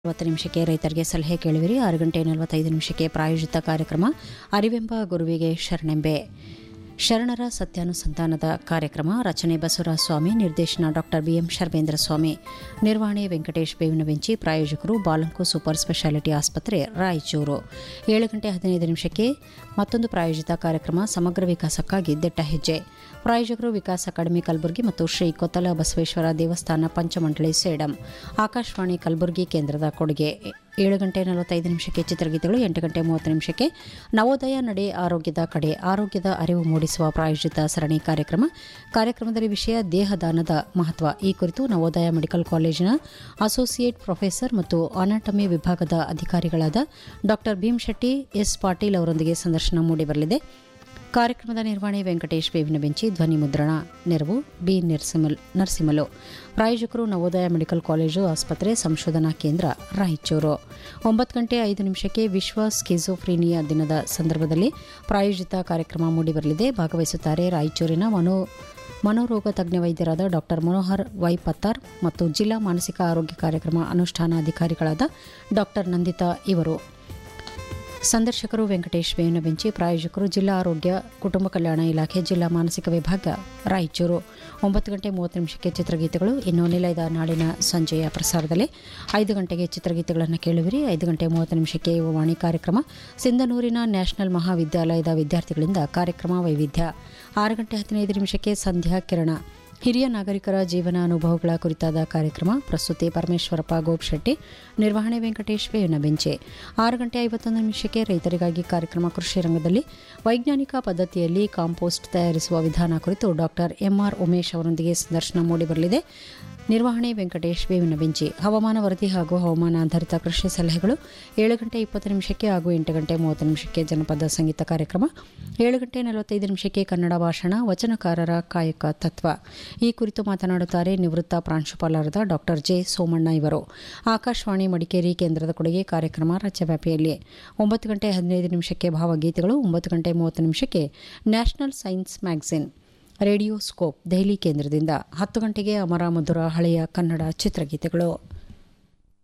ನಲವತ್ತು ನಿಮಿಷಕ್ಕೆ ರೈತರಿಗೆ ಸಲಹೆ ಕೇಳುವಿರಿ ಆರು ಗಂಟೆ ನಲವತ್ತೈದು ನಿಮಿಷಕ್ಕೆ ಪ್ರಾಯೋಜಿತ ಕಾರ್ಯಕ್ರಮ ಅರಿವೆಂಬ ಗುರುವಿಗೆ ಶರಣೆಂಬೆ ಶರಣರ ಸತ್ಯಾನುಸಂಧಾನದ ಕಾರ್ಯಕ್ರಮ ರಚನೆ ಬಸವರಾಜ ಸ್ವಾಮಿ ನಿರ್ದೇಶನ ಡಾಕ್ಟರ್ ಬಿಎಂ ಶರ್ವೇಂದ್ರ ಸ್ವಾಮಿ ನಿರ್ವಹಣೆ ವೆಂಕಟೇಶ್ ಬೇವಿನ ಬೆಂಚಿ ಪ್ರಾಯೋಜಕರು ಬಾಲಂಕು ಸೂಪರ್ ಸ್ಪೆಷಾಲಿಟಿ ಆಸ್ಪತ್ರೆ ರಾಯಚೂರು ಏಳು ಗಂಟೆ ಹದಿನೈದು ನಿಮಿಷಕ್ಕೆ ಮತ್ತೊಂದು ಪ್ರಾಯೋಜಿತ ಕಾರ್ಯಕ್ರಮ ಸಮಗ್ರ ವಿಕಾಸಕ್ಕಾಗಿ ದಿಟ್ಟ ಹೆಜ್ಜೆ ಪ್ರಾಯೋಜಕರು ವಿಕಾಸ್ ಅಕಾಡೆಮಿ ಕಲಬುರಗಿ ಮತ್ತು ಶ್ರೀ ಕೊತ್ತಲ ಬಸವೇಶ್ವರ ದೇವಸ್ಥಾನ ಪಂಚಮಂಡಳಿ ಸೇಡಂ ಆಕಾಶವಾಣಿ ಕಲಬುರಗಿ ಕೇಂದ್ರದ ಕೊಡುಗೆ ಏಳು ಗಂಟೆ ನಲವತ್ತೈದು ನಿಮಿಷಕ್ಕೆ ಚಿತ್ರಗೀತೆಗಳು ಎಂಟು ಗಂಟೆ ಮೂವತ್ತು ನಿಮಿಷಕ್ಕೆ ನವೋದಯ ನಡೆ ಆರೋಗ್ಯದ ಕಡೆ ಆರೋಗ್ಯದ ಅರಿವು ಮೂಡಿಸುವ ಪ್ರಾಯೋಜಿತ ಸರಣಿ ಕಾರ್ಯಕ್ರಮ ಕಾರ್ಯಕ್ರಮದಲ್ಲಿ ವಿಷಯ ದೇಹದಾನದ ಮಹತ್ವ ಈ ಕುರಿತು ನವೋದಯ ಮೆಡಿಕಲ್ ಕಾಲೇಜಿನ ಅಸೋಸಿಯೇಟ್ ಪ್ರೊಫೆಸರ್ ಮತ್ತು ಅನಾಟಮಿ ವಿಭಾಗದ ಅಧಿಕಾರಿಗಳಾದ ಡಾ ಭೀಮಶೆಟ್ಟಿ ಎಸ್ ಪಾಟೀಲ್ ಅವರೊಂದಿಗೆ ಸಂದರ್ಶನ ಮೂಡಿಬರಲಿದೆ ಕಾರ್ಯಕ್ರಮದ ನಿರ್ವಹಣೆ ವೆಂಕಟೇಶ್ ಬೇವಿನ ಬೆಂಚಿ ಧ್ವನಿ ಮುದ್ರಣ ನೆರವು ಬಿ ನರಸಿಮಲ್ ನರಸಿಮಲು ಪ್ರಾಯೋಜಕರು ನವೋದಯ ಮೆಡಿಕಲ್ ಕಾಲೇಜು ಆಸ್ಪತ್ರೆ ಸಂಶೋಧನಾ ಕೇಂದ್ರ ರಾಯಚೂರು ಒಂಬತ್ತು ಗಂಟೆ ಐದು ನಿಮಿಷಕ್ಕೆ ವಿಶ್ವ ಸ್ಕಿಜೋಫ್ರೀನಿಯಾ ದಿನದ ಸಂದರ್ಭದಲ್ಲಿ ಪ್ರಾಯೋಜಿತ ಕಾರ್ಯಕ್ರಮ ಮೂಡಿಬರಲಿದೆ ಭಾಗವಹಿಸುತ್ತಾರೆ ರಾಯಚೂರಿನ ಮನೋ ಮನೋರೋಗ ತಜ್ಞ ವೈದ್ಯರಾದ ಡಾಕ್ಟರ್ ಮನೋಹರ್ ವೈ ಪತ್ತಾರ್ ಮತ್ತು ಜಿಲ್ಲಾ ಮಾನಸಿಕ ಆರೋಗ್ಯ ಕಾರ್ಯಕ್ರಮ ಅನುಷ್ಠಾನ ಅಧಿಕಾರಿಗಳಾದ ಡಾಕ್ಟರ್ ನಂದಿತಾ ಇವರು ಸಂದರ್ಶಕರು ವೆಂಕಟೇಶ್ ಬೇವಿನ ಬೆಂಚಿ ಪ್ರಾಯೋಜಕರು ಜಿಲ್ಲಾ ಆರೋಗ್ಯ ಕುಟುಂಬ ಕಲ್ಯಾಣ ಇಲಾಖೆ ಜಿಲ್ಲಾ ಮಾನಸಿಕ ವಿಭಾಗ ರಾಯಚೂರು ಒಂಬತ್ತು ಗಂಟೆ ಮೂವತ್ತು ನಿಮಿಷಕ್ಕೆ ಚಿತ್ರಗೀತೆಗಳು ಇನ್ನು ನಿಲಯದ ನಾಳಿನ ಸಂಜೆಯ ಪ್ರಸಾರದಲ್ಲಿ ಐದು ಗಂಟೆಗೆ ಚಿತ್ರಗೀತೆಗಳನ್ನು ಕೇಳುವಿರಿ ಐದು ಗಂಟೆ ಮೂವತ್ತು ನಿಮಿಷಕ್ಕೆ ಯುವವಾಣಿ ಕಾರ್ಯಕ್ರಮ ಸಿಂಧನೂರಿನ ನ್ಯಾಷನಲ್ ಮಹಾವಿದ್ಯಾಲಯದ ವಿದ್ಯಾರ್ಥಿಗಳಿಂದ ಕಾರ್ಯಕ್ರಮ ವೈವಿಧ್ಯ ಆರು ಗಂಟೆ ಹದಿನೈದು ನಿಮಿಷಕ್ಕೆ ಸಂಧ್ಯಾ ಕಿರಣ ಹಿರಿಯ ನಾಗರಿಕರ ಜೀವನ ಅನುಭವಗಳ ಕುರಿತಾದ ಕಾರ್ಯಕ್ರಮ ಪ್ರಸ್ತುತಿ ಪರಮೇಶ್ವರಪ್ಪ ಗೋಪ್ಶೆಟ್ಟಿ ನಿರ್ವಹಣೆ ವೆಂಕಟೇಶ್ ಬೇವಿನ ಬೆಂಚೆ ಆರು ಗಂಟೆ ಐವತ್ತೊಂದು ನಿಮಿಷಕ್ಕೆ ರೈತರಿಗಾಗಿ ಕಾರ್ಯಕ್ರಮ ಕೃಷಿ ರಂಗದಲ್ಲಿ ವೈಜ್ಞಾನಿಕ ಪದ್ಧತಿಯಲ್ಲಿ ಕಾಂಪೋಸ್ಟ್ ತಯಾರಿಸುವ ವಿಧಾನ ಕುರಿತು ಡಾಕ್ಟರ್ ಎಂಆರ್ ಉಮೇಶ್ ಅವರೊಂದಿಗೆ ಸಂದರ್ಶನ ಮೂಡಿಬರಲಿದೆ ನಿರ್ವಹಣೆ ವೆಂಕಟೇಶ್ ಬೇವಿನ ಬೆಂಚಿ ಹವಾಮಾನ ವರದಿ ಹಾಗೂ ಹವಾಮಾನ ಆಧಾರಿತ ಕೃಷಿ ಸಲಹೆಗಳು ಏಳು ಗಂಟೆ ಇಪ್ಪತ್ತು ನಿಮಿಷಕ್ಕೆ ಹಾಗೂ ಎಂಟು ಗಂಟೆ ಮೂವತ್ತು ನಿಮಿಷಕ್ಕೆ ಜನಪದ ಸಂಗೀತ ಕಾರ್ಯಕ್ರಮ ಏಳು ಗಂಟೆ ನಲವತ್ತೈದು ನಿಮಿಷಕ್ಕೆ ಕನ್ನಡ ಭಾಷಣ ವಚನಕಾರರ ಕಾಯಕ ತತ್ವ ಈ ಕುರಿತು ಮಾತನಾಡುತ್ತಾರೆ ನಿವೃತ್ತ ಪ್ರಾಂಶುಪಾಲರಾದ ಡಾಕ್ಟರ್ ಜೆ ಸೋಮಣ್ಣ ಇವರು ಆಕಾಶವಾಣಿ ಮಡಿಕೇರಿ ಕೇಂದ್ರದ ಕೊಡುಗೆ ಕಾರ್ಯಕ್ರಮ ರಾಜ್ಯವ್ಯಾಪಿಯಲ್ಲಿ ಒಂಬತ್ತು ಗಂಟೆ ಹದಿನೈದು ನಿಮಿಷಕ್ಕೆ ಭಾವಗೀತೆಗಳು ಒಂಬತ್ತು ಗಂಟೆ ಮೂವತ್ತು ನಿಮಿಷಕ್ಕೆ national science magazine radio scope Delhi ಕೇಂದ್ರದಿಂದ ಹತ್ತು ಗಂಟೆಗೆ ಅಮರ ಮಧುರ ಹಳೆಯ ಕನ್ನಡ ಚಿತ್ರಗೀತೆಗಳು